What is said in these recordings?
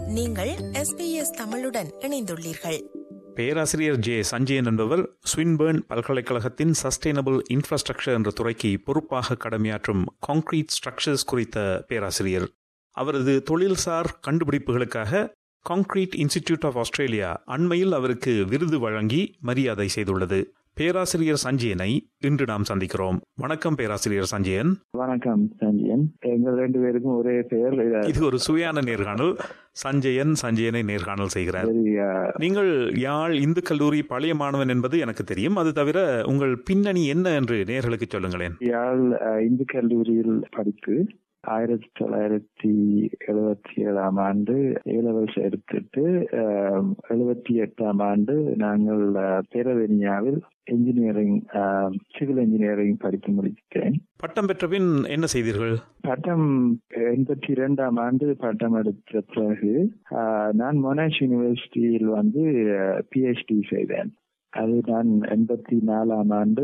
நீங்கள் எஸ்பிஎஸ் தமிழுடன் இணைந்துள்ளீர்கள் பேராசிரியர் ஜே சஞ்சயன் என்பவர் ஸ்வின்பேர்ன் பல்கலைக்கழகத்தின் சஸ்டைனபிள் இன்ஃப்ராஸ்ட்ரக்சர் என்ற துறைக்கு பொறுப்பாக கடமையாற்றும் கான்கிரீட் ஸ்ட்ரக்சர்ஸ் குறித்த பேராசிரியர் அவரது தொழில்சார் கண்டுபிடிப்புகளுக்காக கான்கிரீட் இன்ஸ்டிடியூட் ஆஃப் ஆஸ்திரேலியா அண்மையில் அவருக்கு விருது வழங்கி மரியாதை செய்துள்ளது பேராசிரியர் சஞ்சயனை இன்று நாம் சந்திக்கிறோம் வணக்கம் பேராசிரியர் சஞ்சயன் வணக்கம் சஞ்சயன் எங்கள் ரெண்டு பேருக்கும் ஒரே பெயர் இது ஒரு சுயான நேர்காணல் சஞ்சயன் சஞ்சயனை நேர்காணல் செய்கிறார் நீங்கள் யாழ் இந்து கல்லூரி பழைய மாணவன் என்பது எனக்கு தெரியும் அது தவிர உங்கள் பின்னணி என்ன என்று நேர்களுக்கு சொல்லுங்களேன் யாழ் அஹ், இந்து கல்லூரியில் படித்து ஆயிரத்தி தொள்ளாயிரத்தி எழுபத்தி ஏழாம் ஆண்டு ஏலவல்ஸ் எடுத்துட்டு அஹ், எழுபத்தி எட்டாம் ஆண்டு நாங்கள் அஹ், பேரவெனியாவில் இன்ஜினியரிங் சிவில் இன்ஜினியரிங் படித்து முடித்தேன் பட்டம் பெற்ற பின் என்ன செய்தீர்கள் பட்டம் எண்பத்தி இரண்டாம் ஆண்டு பட்டம் எடுத்த பிறகு ஆஹ், நான் மொனாஷ் யூனிவர்சிட்டியில் வந்து பிஹெச்டி செய்தேன் அது நான் எண்பத்தி நாலாம் ஆண்டு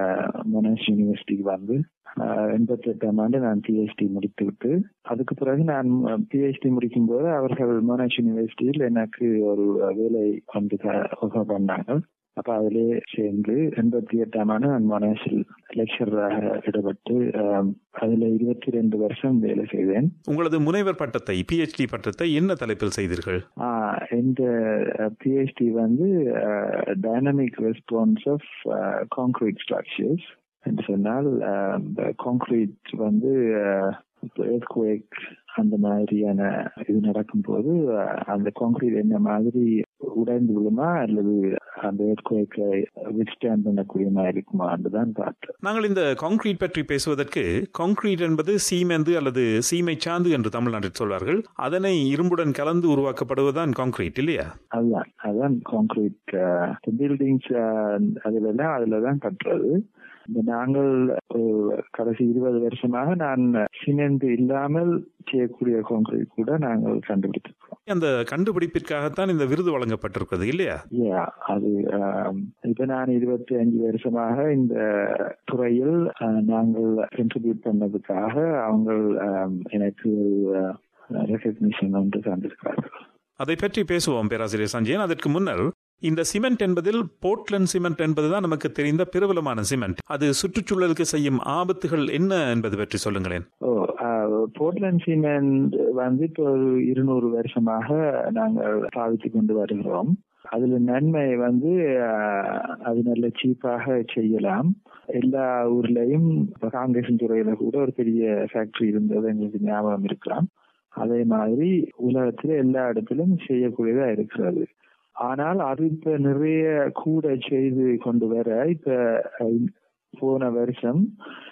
மொனாஷ் யூனிவர்சிட்டிக்கு வந்து எண்பத்தி எட்டாம் ஆண்டு நான் பிஹெச்டி முடித்துவிட்டு அதுக்கு பிறகு நான் பிஹெச்டி முடிக்கும் போது அவர்கள் மொனாஷ் யூனிவர்சிட்டியில் எனக்கு ஒரு வேலை வந்து ஒஃபர் பண்ணாங்க அப்ப அதிலே சேர்ந்து எண்பத்தி எட்டாம் ஆண்டு நான் மொனாஷில் லெக்சராக ஈடுபட்டு ஆஹ், அதுல இருபத்தி ரெண்டு வருஷம் வேலை செய்தேன் உங்களது முனைவர் பட்டத்தை பிஹெச்டி பட்டத்தை என்ன தலைப்பில் செய்தீர்கள் ஆஹ், இந்த பிஹெச்டி வந்து dynamic response of concrete structures என்று சொன்னால் கான்கிரீட் வந்து எர்த்குவேக் அந்த மாதிரியான இது நடக்கும்போது அஹ், அந்த கான்கிரீட் என்ன மாதிரி உடைந்து விழுமா அல்லது அந்த எர்த்குவேக்கை வித்ஸ்டாண்ட் பண்ணக்கூடிய மாதிரி இருக்குமா தான் பார்த்தேன் நாங்கள் இந்த கான்கிரீட் பற்றி பேசுவதற்கு கான்கிரீட் என்பது சீமெந்து அல்லது சீமை சாந்து என்று தமிழ்நாட்டில் சொல்வார்கள் அதனை இரும்புடன் கலந்து உருவாக்கப்படுவதுதான் கான்கிரீட் இல்லையா அதுதான் அதுதான் கான்கிரீட் பில்டிங்ஸ் அதுல எல்லாம் அதுல தான் கட்டுறது இந்த நாங்கள் ஒரு கடைசி இருபது வருஷமாக நான் சிமெண்ட் இல்லாமல் செய்யக்கூடிய கான்கிரீட் கூட நாங்கள் கண்டுபிடித்திருக்கோம் அந்த கண்டுபிடிப்பிற்காகத்தான் இந்த விருது வழங்கப்பட்டிருக்கிறது இல்லையா Yeah, அது ஆம், இப்ப நான் இருபத்தி அஞ்சு வருஷமாக இந்த துறையில் ஆ, நாங்கள் கண்ட்ரிபியூட் பண்ணதுக்காக அவங்க ஆம், எனக்கு ஒரு ரெகக்னிஷன் ஒன்று தந்திருக்கிறார்கள் அதை பற்றி பேசுவோம் பேராசிரியர் சஞ்சயன் அதற்கு முன்னர் இந்த சிமெண்ட் என்பதில் போர்ட்லண்ட் சிமெண்ட் என்பதுதான் நமக்கு தெரிந்த பிரபலமான சிமெண்ட் அது சுற்றுச்சூழலுக்கு செய்யும் ஆபத்துகள் என்ன என்பது பற்றி சொல்லுங்களேன் ஓ போர்ட்லண்ட் சிமெண்ட் வந்து இப்போ ஒரு இருநூறு வருஷமாக நாங்கள் பாவித்து கொண்டு வருகிறோம் அதுல நன்மை வந்து ஆஹ், அது நல்ல சீப்பாக செய்யலாம் எல்லா ஊர்லயும் இப்ப காங்கிரஸ் துறையில கூட ஒரு பெரிய ஃபேக்டரி இருந்தது எங்களுக்கு ஞாபகம் இருக்கலாம் அதே மாதிரி உலகத்துல எல்லா இடத்திலும் செய்யக்கூடியதா இருக்கிறது ஆனால் அது இப்ப நிறைய கூட செய்து கொண்டு வர இப்ப அஹ், போன வருஷம்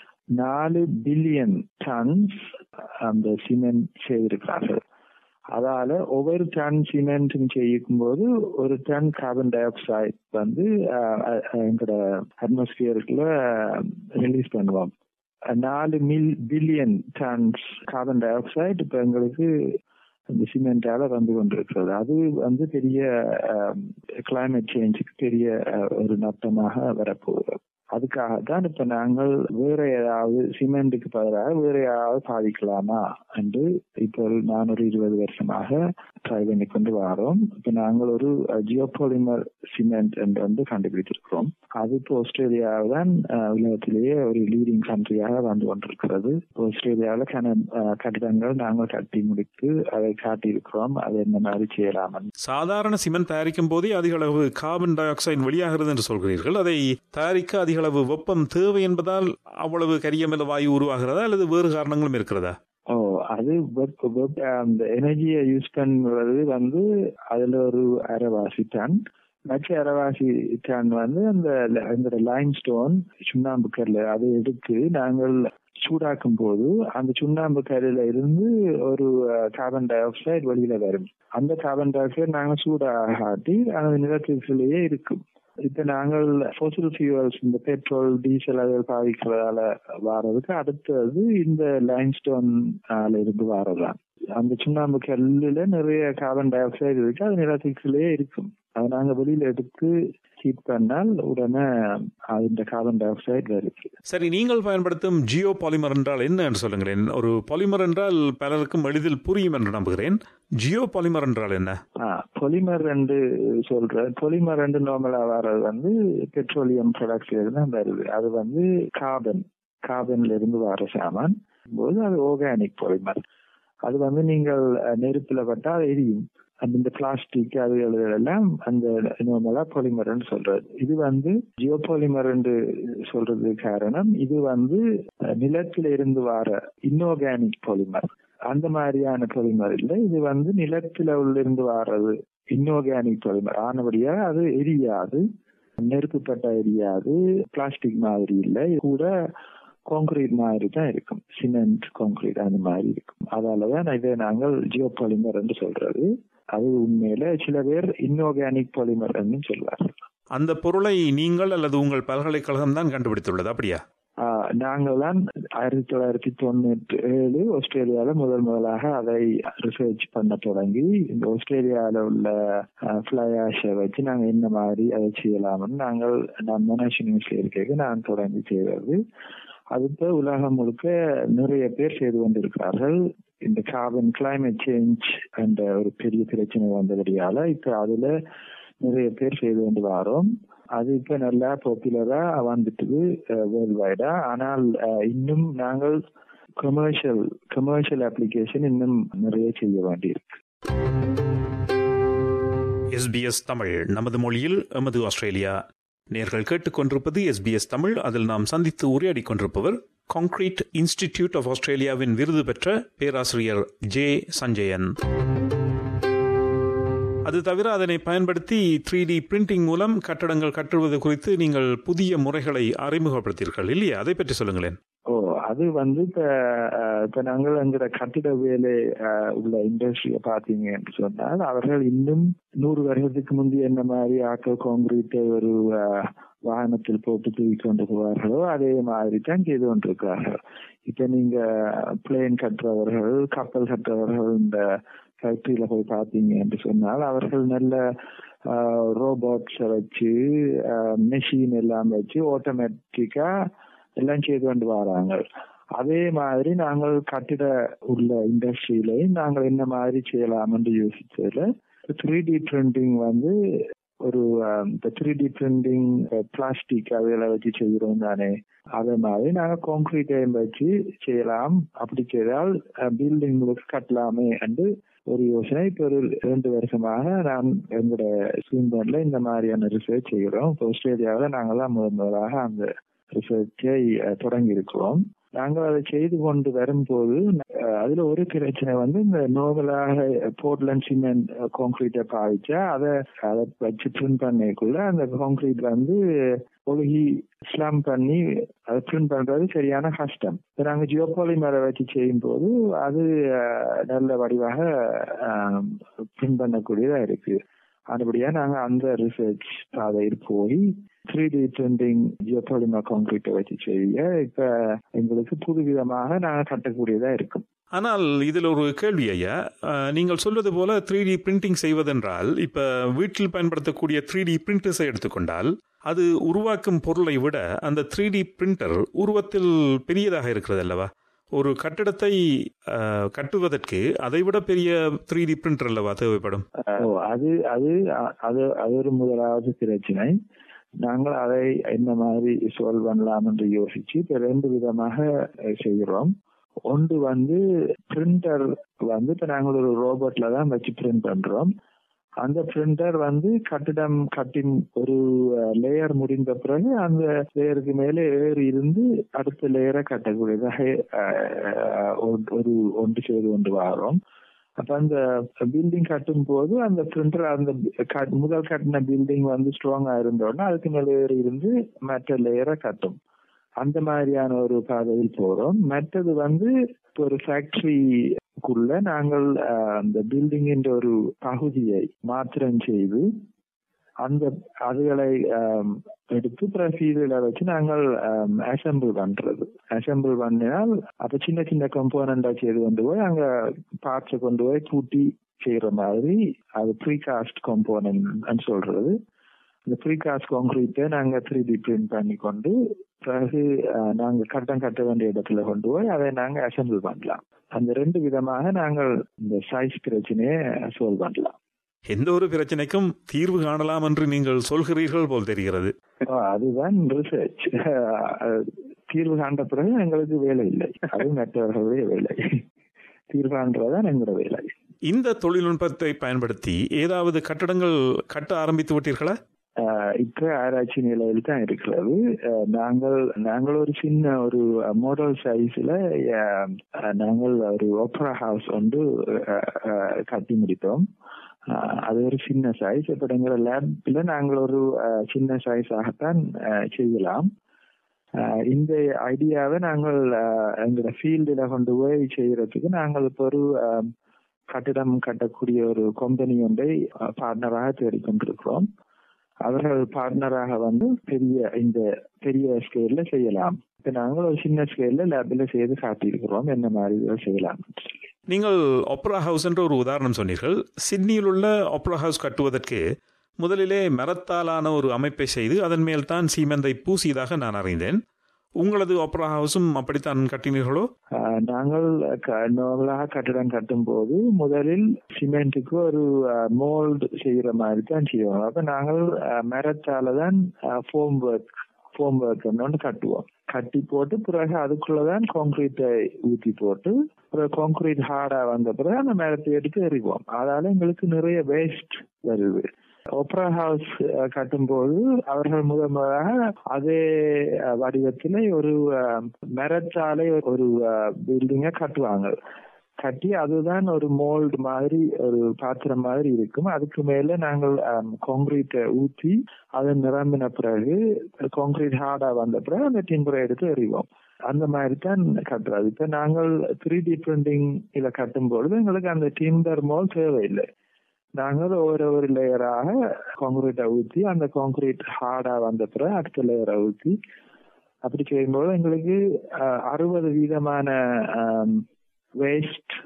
நாலு பில்லியன் டன்ஸ் அந்த சிமெண்ட் செய்திருக்கிறார்கள் அதால ஒவ்வொரு டன் சிமெண்ட் செய்யும் போது ஒரு டன் கார்பன் டை ஆக்சைடு வந்து அஹ், அஹ், எங்களோட அட்மாஸ்பியருக்குள்ள ரிலீஸ் பண்ணுவோம் நாலு மில் billion tons carbon dioxide இப்ப எங்களுக்கு இந்த சிமெண்டால வந்து கொண்டிருக்கிறது அது வந்து பெரிய கிளைமேட் சேஞ்சுக்கு பெரிய அஹ், ஒரு நட்டமாக வரப்போகிறது அதுக்காக தான் இப்ப நாங்கள் வேற ஏதாவது சிமெண்ட்டுக்கு பதிலாக வேற ஏதாவது பாதிக்கலாமா என்று இப்போ ஒரு நானூறு இருபது வருஷமாக ட்ரை பண்ணி கொண்டு வரோம் இப்ப நாங்கள் ஒரு ஜியோபாலிமர் சிமெண்ட் என்று வந்து கண்டுபிடித்திருக்கிறோம் அது இப்போ ஆஸ்திரேலியாவில் தான் அஹ், உலகத்திலேயே ஒரு லீடிங் கண்ட்ரியாக வந்து கொண்டிருக்கிறது இப்போ ஆஸ்திரேலியாவில் கன அஹ், கட்டிடங்கள் நாங்கள் கட்டி முடித்து அதை காட்டியிருக்கிறோம் அது என்ன மாதிரி செய்யலாம் சாதாரண சிமெண்ட் தயாரிக்கும் போதே அதிக அளவு கார்பன் டை ஆக்சைடு வெளியாகிறது என்று சொல்கிறீர்கள் அதை தயாரிக்க அதிக அளவு வெப்பம் தேவை என்பதால் அவ்வளவு கரியமில வாயு உருவாகிறதா அல்லது வேறு காரணங்களும் இருக்கிறதா ஓ அது வெப் வெப் அந்த எனர்ஜியை யூஸ் பண்ணுறது வந்து அதுல ஒரு அரைவாசி டன் மற்ற அரைவாசி டன் வந்து அந்த அந்த லைம் ஸ்டோன் சுண்ணாம்பு கல் அதை எடுத்து நாங்கள் சூடாக்கும் போது அந்த சுண்ணாம்பு கல்லில இருந்து ஒரு கார்பன் டை ஆக்சைடு வெளியில வரும் அந்த கார்பன் டை ஆக்சைடு நாங்கள் சூடாகாட்டி அந்த நிலத்திலேயே இருக்கும் இப்ப நாங்கள் ஃபோசில் ஃபியூவல்ஸ் இந்த பெட்ரோல் டீசல் அதை பாவிக்கிறதால வாரதுக்கு அடுத்தது இந்த லைன்ஸ்டோன் இருந்து வாரதான் அந்த சுண்ணாம்பு கல்லுல நிறைய கார்பன் டை ஆக்சைடு இருக்கு அது நிலத்துக்குள்ளேயே இருக்கும் அதை நாங்க வெளியில எடுத்து ஹீட் பண்ணால் உடனே இந்த கார்பன் டை ஆக்சைடு வருது சரி நீங்கள் பயன்படுத்தும் ஜியோ பாலிமர் என்றால் என்ன என்று சொல்லுங்களேன் ஒரு பாலிமர் என்றால் பலருக்கும் எளிதில் புரியும் என்று நம்புகிறேன் ஜியோ பாலிமர் என்றால் என்ன பொலிமர் என்று சொல்ற பொலிமர் என்று நார்மலா வர்றது வந்து பெட்ரோலியம் ப்ராடக்ட்ஸ்ல இருந்து வருது அது வந்து கார்பன் கார்பன்ல இருந்து வர சாமான் போது அது ஆர்கானிக் பொலிமர் அது வந்து நீங்கள் நெருப்புல பட்டா அது எரியும் அந்த இந்த பிளாஸ்டிக் அதுகள் எல்லாம் அந்த நார்மலா பொலிமர்னு சொல்றது இது வந்து ஜியோ பொலிமர் என்று சொல்றது காரணம் இது வந்து நிலத்தில இருந்து வர இன்ஆர்கானிக் பொலிமர் அந்த மாதிரியான பொலிமர் இல்லை இது வந்து நிலத்தில உள்ள இருந்து வர்றது இன்ஆர்கானிக் பொலிமர் ஆனபடியா அது எரியாது நெருப்பு பட்டா எரியாது பிளாஸ்டிக் மாதிரி இல்லை கூட கான்கிரீட் மாதிரி தான் இருக்கும் சிமெண்ட் கான்கிரீட் அந்த மாதிரி இருக்கும் அதாலதான் இதை நாங்கள் ஜியோ பாலிமர் என்று சொல்றது அது உண்மையில சில பேர் இன்ஆர்கானிக் பாலிமர் என்று சொல்வார்கள் அந்த பொருளை நீங்கள் அல்லது உங்கள் பல்கலைக்கழகம் தான் கண்டுபிடித்துள்ளது அப்படியா நாங்கள் தான் ஆயிரத்தி தொள்ளாயிரத்தி தொண்ணூற்றி ஏழு ஆஸ்திரேலியால முதல் முதலாக அதை ரிசர்ச் பண்ண தொடங்கி இந்த ஆஸ்திரேலியால உள்ள பிளையாஷை வச்சு நாங்க என்ன மாதிரி அதை செய்யலாம்னு நாங்கள் நான் மொனாஷ் யூனிவர்சிட்டி நான் தொடங்கி செய்வது அதுக்கு உலகம் முழுக்க நிறைய பேர் செய்து கொண்டிருக்கிறார்கள் இந்த கார்பன் கிளைமேட் சேஞ்ச் என்ற ஒரு பெரிய பிரச்சனை வந்தபடியால இப்ப அதுல நிறைய பேர் செய்து கொண்டு வரோம் அது இப்ப நல்லா பாப்புலரா வந்துட்டுது வேர்ல்ட் வைடா ஆனால் இன்னும் நாங்கள் கமர்ஷியல் கமர்ஷியல் அப்ளிகேஷன் இன்னும் நிறைய செய்ய வேண்டியிருக்கு எஸ்பிஎஸ் தமிழ் நமது மொழியில் எமது ஆஸ்திரேலியா நேர்கள் கேட்டுக்கொண்டிருப்பது எஸ்பிஎஸ் தமிழ் அதில் நாம் சந்தித்து உரையாடி கொண்டிருப்பவர் கான்கிரீட் இன்ஸ்டிடியூட் ஆஃப் ஆஸ்திரேலியாவின் விருது பெற்ற பேராசிரியர் ஜே சஞ்சயன் அது தவிர அதனை பயன்படுத்தி த்ரீ டி பிரிண்டிங் மூலம் கட்டடங்கள் கட்டுவது குறித்து நீங்கள் புதிய முறைகளை அறிமுகப்படுத்தீர்கள் இல்லையா அதை பற்றி சொல்லுங்களேன் ஓ அது வந்து இப்ப இப்ப நாங்கள் எங்கிற கட்டிட வேலை உள்ள இண்டஸ்ட்ரிய பாத்தீங்க என்று சொன்னால் அவர்கள் இன்னும் நூறு வருஷத்துக்கு முந்தைய என்ன மாதிரி ஆட்டோ காங்கிரீட்டை ஒரு வாகனத்தில் போட்டு தூக்கி கொண்டு போவார்களோ அதே மாதிரி தான் செய்து கொண்டிருக்கிறார்கள் இப்ப நீங்க பிளேன் கட்டுறவர்கள் கப்பல் கட்டுறவர்கள் இந்த ஃபேக்டரியில போய் பாத்தீங்க என்று சொன்னால் அவர்கள் நல்ல ரோபோட்ஸை வச்சு மெஷின் எல்லாம் வச்சு ஆட்டோமேட்டிக்கா எல்லாம் செய்து கொண்டு வராங்க அதே மாதிரி நாங்கள் கட்டிட உள்ள இண்டஸ்ட்ரியிலையும் நாங்கள் என்ன மாதிரி செய்யலாம் என்று யோசிச்சதுல த்ரீ டி பிரிண்டிங் வந்து ஒரு இந்த த்ரீ டி பிரிண்டிங் பிளாஸ்டிக் அதெல்லாம் வச்சு செய்கிறோம் தானே அதே மாதிரி நாங்க கான்கிரீட்டையும் வச்சு செய்யலாம் அப்படி செய்தால் பில்டிங்களுக்கு கட்டலாமே என்று ஒரு யோசனை இப்ப ஒரு ரெண்டு வருஷமாக நான் எங்களோட ஸ்வீன்பர்ன்ல இந்த மாதிரியான ரிசர்ச் செய்கிறோம் இப்போ ஆஸ்திரேலியாவில் நாங்கள்லாம் முதன் முதலாக அந்த ரிசர்ச்சை தொடங்கி இருக்கிறோம் நாங்கள் அதை செய்து கொண்டு வரும்போது அதுல ஒரு பிரச்சனை வந்து இந்த நோவலாக போர்ட்லண்ட் சிமெண்ட் கான்கிரீட்டை பாவிச்சா அதை அதை வச்சு பிரிண்ட் பண்ணிக்குள்ள அந்த கான்கிரீட் வந்து ஒழுகி ஸ்லாம் பண்ணி அதை பிரிண்ட் பண்றது சரியான கஷ்டம் நாங்க ஜியோபாலிமரை வச்சு செய்யும் போது அது நல்ல வடிவாக பிரிண்ட் பண்ணக்கூடியதா இருக்கு அதுபடியா நாங்க அந்த ரிசர்ச் பாதையில் போய் த்ரீ டி பிரிண்டிங் ஜியோபாலிமர் கான்கிரீட்டை வச்சு செய்ய இப்ப எங்களுக்கு புது விதமாக நாங்க கட்டக்கூடியதா இருக்கும் ஆனால் இதில் ஒரு கேள்வி ஐயா நீங்கள் சொல்வது போல த்ரீ டி பிரிண்டிங் செய்வதென்றால் இப்ப வீட்டில் பயன்படுத்தக்கூடிய த்ரீ டி பிரிண்டர்ஸை எடுத்துக்கொண்டால் அது உருவாக்கும் பொருளை விட அந்த த்ரீ டி பிரிண்டர் உருவத்தில் பெரியதாக இருக்கிறது அல்லவா ஒரு கட்டிடத்தை கட்டுவதற்கு அதை விட பெரிய த்ரீ டி பிரிண்டர் அல்லவா தேவைப்படும் அது அது அது அது ஒரு முதலாவது பிரச்சனை நாங்கள் அதை என்ன மாதிரி சால்வ் பண்ணலாம் என்று யோசிச்சு இப்ப ரெண்டு விதமாக செய்கிறோம் ஒன்று வந்து பிரிண்டர் வந்து இப்ப நாங்கள் ஒரு ரோபோட்ல தான் வச்சு பிரிண்ட் பண்றோம் அந்த பிரிண்டர் வந்து கட்டிடம் கட்டின் ஒரு லேயர் முடிந்த பிறகு அந்த லேயருக்கு மேலே ஏறி இருந்து அடுத்த லேயரை கட்டக்கூடியதாக ஒரு ஒன்று செய்து கொண்டு வரோம் அப்ப அந்த பில்டிங் கட்டும் போது அந்த பிரிண்டர் அந்த முதல் கட்டின பில்டிங் வந்து ஸ்ட்ராங்கா இருந்தோடனே அதுக்கு மேலே ஏறி இருந்து மற்ற லேயரை கட்டும் அந்த மாதிரியான ஒரு பாதையில் போறோம் மற்றது வந்து ஒரு ஃபேக்டரிக்குள்ள நாங்கள் அந்த பில்டிங்கின் ஒரு பகுதியை மாத்திரம் செய்து அந்த அதுகளை எடுத்து பிரசீதில வச்சு நாங்கள் அசம்பிள் பண்றது அசம்பிள் பண்ணினால் அப்ப சின்ன சின்ன கம்போனண்டா செய்து கொண்டு போய் அங்க பார்ட்ஸை கொண்டு போய் கூட்டி செய்யற மாதிரி அது ப்ரீகாஸ்ட் காம்போனன்ட் சொல்றது இந்த ப்ரீகாஸ்ட் கான்கிரீட்டை நாங்க த்ரீ டி பிரிண்ட் பண்ணி கொண்டு பிறகு நாங்க கட்டம் கட்ட வேண்டிய இடத்துல கொண்டு போய் அதை நாங்க அசம்பிள் பண்ணலாம் அந்த ரெண்டு விதமாக நாங்கள் இந்த சைஸ் பிரச்சனையை சால்வ் பண்ணலாம் எந்த ஒரு பிரச்சனைக்கும் தீர்வு காணலாம் என்று நீங்கள் சொல்கிறீர்கள் போல் தெரிகிறது அதுதான் ரிசர்ச் தீர்வு காண்ட பிறகு எங்களுக்கு வேலை இல்லை அது மற்றவர்களுடைய வேலை தீர்வு காண்றதுதான் எங்களோட வேலை இந்த தொழில்நுட்பத்தை பயன்படுத்தி ஏதாவது கட்டடங்கள் கட்ட ஆரம்பித்து விட்டீர்களா இப்ப ஆராய்ச்சி நிலையில் தான் இருக்கிறது நாங்கள் நாங்கள் ஒரு சின்ன ஒரு மாடல் சைஸ்ல நாங்கள் ஒரு ஒப்பரா ஹவுஸ் வந்து கட்டி முடித்தோம் அது ஒரு சின்ன சைஸ் இப்ப எங்களோட லேப்ல நாங்கள் ஒரு சின்ன சைஸ் ஆகத்தான் செய்யலாம் இந்த ஐடியாவை நாங்கள் எங்களோட ஃபீல்டுல கொண்டு போய் செய்யறதுக்கு நாங்கள் இப்போ ஒரு கட்டிடம் கட்டக்கூடிய ஒரு கம்பெனி ஒன்றை பார்ட்னராக தேடிக்கொண்டிருக்கிறோம் அவர்கள் பார்ட்னராக வந்து பெரிய இந்த பெரிய ஸ்கேல்ல செய்யலாம் இப்ப நாங்கள் ஒரு சின்ன ஸ்கேல்ல லேப்ல செய்து காட்டியிருக்கிறோம் என்ன மாதிரி செய்யலாம் நீங்கள் ஒப்ரா ஹவுஸ் என்ற ஒரு உதாரணம் சொன்னீர்கள் சிட்னியில் உள்ள ஒப்ரா ஹவுஸ் கட்டுவதற்கு முதலிலே மரத்தாலான ஒரு அமைப்பை செய்து அதன் மேல் தான் சீமெந்தை பூசியதாக நான் அறிந்தேன் உங்களது ஒப்ரா ஹவுஸும் அப்படித்தான் கட்டினீர்களோ நாங்கள் நார்மலாக கட்டிடம் கட்டும் போது முதலில் சிமெண்ட்டுக்கு ஒரு மோல்டு செய்யற மாதிரி தான் செய்வோம் அப்ப நாங்கள் மரத்தால தான் ஃபோம் ஒர்க் ஃபோம் ஒர்க் ஒன்று கட்டுவோம் கட்டி போட்டு பிறகு அதுக்குள்ளதான் கான்கிரீட்டை ஊத்தி போட்டு பிறகு கான்கிரீட் ஹார்டா வந்த பிறகு அந்த மரத்தை எடுத்து எறிவோம் அதால எங்களுக்கு நிறைய வேஸ்ட் வருது ஒப்ரா ஹவுஸ் கட்டும்போது அவர்கள் முதல் முதலாக அதே வடிவத்தில் ஒரு மரத்தாலே ஒரு பில்டிங்க கட்டுவாங்க கட்டி அதுதான் ஒரு மோல்டு மாதிரி ஒரு பாத்திரம் மாதிரி இருக்கும் அதுக்கு மேல நாங்கள் கான்கிரீட்டை ஊற்றி அதை நிரம்பின பிறகு கான்கிரீட் ஹார்டா வந்த பிறகு அந்த டிம்பரை எடுத்து எறிவோம் அந்த மாதிரி தான் கட்டுறது இப்ப நாங்கள் த்ரீ டி பிரிண்டிங் இதை கட்டும் பொழுது எங்களுக்கு அந்த டிம்பர் மோல் தேவையில்லை நாங்கள் ஒரு ஒரு லேயராக கான்கிரீட்டை ஊற்றி அந்த கான்கிரீட் ஹார்டா வந்த பிறகு அடுத்த லேயரை ஊற்றி அப்படி செய்யும்போது எங்களுக்கு அறுபது வீதமான வேஸ்ட்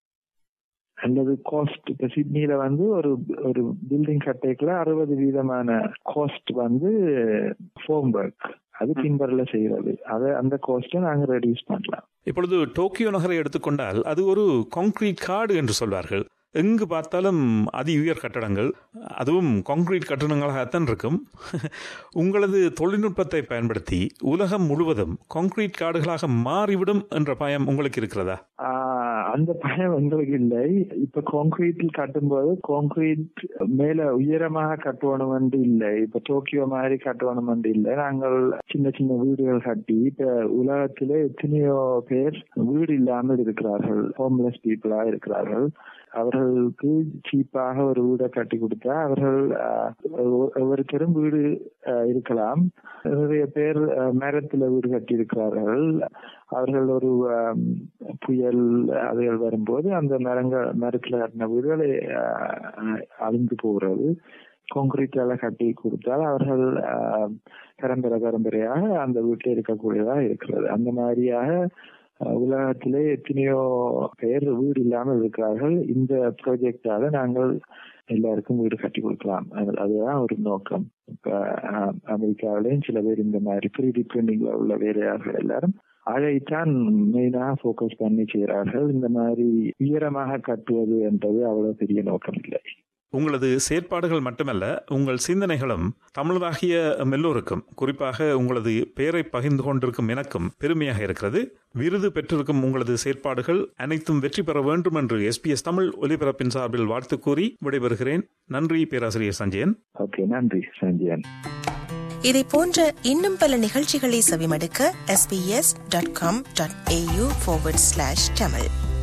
அல்லது காஸ்ட் இப்ப சிட்னில வந்து ஒரு ஒரு பில்டிங் கட்டைக்குள்ள அறுபது வீதமான காஸ்ட் வந்து ஃபோம் ஒர்க் அது டிம்பர்ல செய்யறது அதை அந்த கோஸ்ட்டை நாங்க ரெடியூஸ் பண்ணலாம் இப்பொழுது டோக்கியோ நகரை எடுத்துக்கொண்டால் அது ஒரு கான்கிரீட் காடு என்று சொல்வார்கள் எங்கு பார்த்தாலும் அதி உயர் கட்டடங்கள் அதுவும் கான்கிரீட் கட்டடங்களாகத்தான் இருக்கும் உங்களது தொழில்நுட்பத்தை பயன்படுத்தி உலகம் முழுவதும் கான்கிரீட் காடுகளாக மாறிவிடும் என்ற பயம் உங்களுக்கு இருக்கிறதா அந்த பயம் எங்களுக்கு இல்லை இப்ப கான்கிரீட்டில் கட்டும்போது கான்கிரீட் மேல உயரமாக கட்டுவணும் என்று இல்லை இப்ப டோக்கியோ மாதிரி கட்டுவணும் என்று இல்லை நாங்கள் சின்ன சின்ன வீடுகள் கட்டி இப்ப உலகத்திலே எத்தனையோ பேர் வீடு இல்லாமல் இருக்கிறார்கள் ஹோம்லெஸ் பீப்புளா இருக்கிறார்கள் அவர்களுக்கு சீப்பாக ஒரு வீடை கட்டி கொடுத்தா அவர்கள் ஒவ்வொருத்தரும் வீடு இருக்கலாம் நிறைய பேர் மரத்துல வீடு கட்டி இருக்கிறார்கள் அவர்கள் ஒரு புயல் அதுகள் வரும்போது அந்த மரங்கள் மரத்துல கட்டின வீடுகளை அழிந்து போகிறது கான்கிரீட்டால கட்டி கொடுத்தால் அவர்கள் பரம்பரை பரம்பரையாக அந்த வீட்டில் இருக்கக்கூடியதாக இருக்கிறது அந்த மாதிரியாக உலகத்திலே எத்தனையோ பேர் வீடு இல்லாமல் இருக்கிறார்கள் இந்த ப்ராஜெக்டால நாங்கள் எல்லாருக்கும் வீடு கட்டி கொடுக்கலாம் அதுதான் ஒரு நோக்கம் இப்ப அமெரிக்காவிலேயும் சில பேர் இந்த மாதிரி த்ரீ டி பிரிண்டிங்ல உள்ள வேலையாளர்கள் எல்லாரும் அதைத்தான் மெயினாக போக்கஸ் பண்ணி செய்கிறார்கள் இந்த மாதிரி உயரமாக கட்டுவது என்பது அவ்வளவு பெரிய நோக்கம் இல்லை உங்களது செயற்பாடுகள் மட்டுமல்ல உங்கள் சிந்தனைகளும் தமிழராகிய எல்லோருக்கும் குறிப்பாக உங்களது பெயரை பகிர்ந்து கொண்டிருக்கும் எனக்கும் பெருமையாக இருக்கிறது விருது பெற்றிருக்கும் உங்களது செயற்பாடுகள் அனைத்தும் வெற்றி பெற வேண்டும் என்று எஸ்பிஎஸ் தமிழ் ஒலிபரப்பின் சார்பில் வாழ்த்து கூறி விடைபெறுகிறேன் நன்றி பேராசிரியர் சஞ்சயன் ஓகே நன்றி சஞ்சயன் இதை போன்ற இன்னும் பல நிகழ்ச்சிகளை செவிமடுக்க SBS dot com dot AU Tamil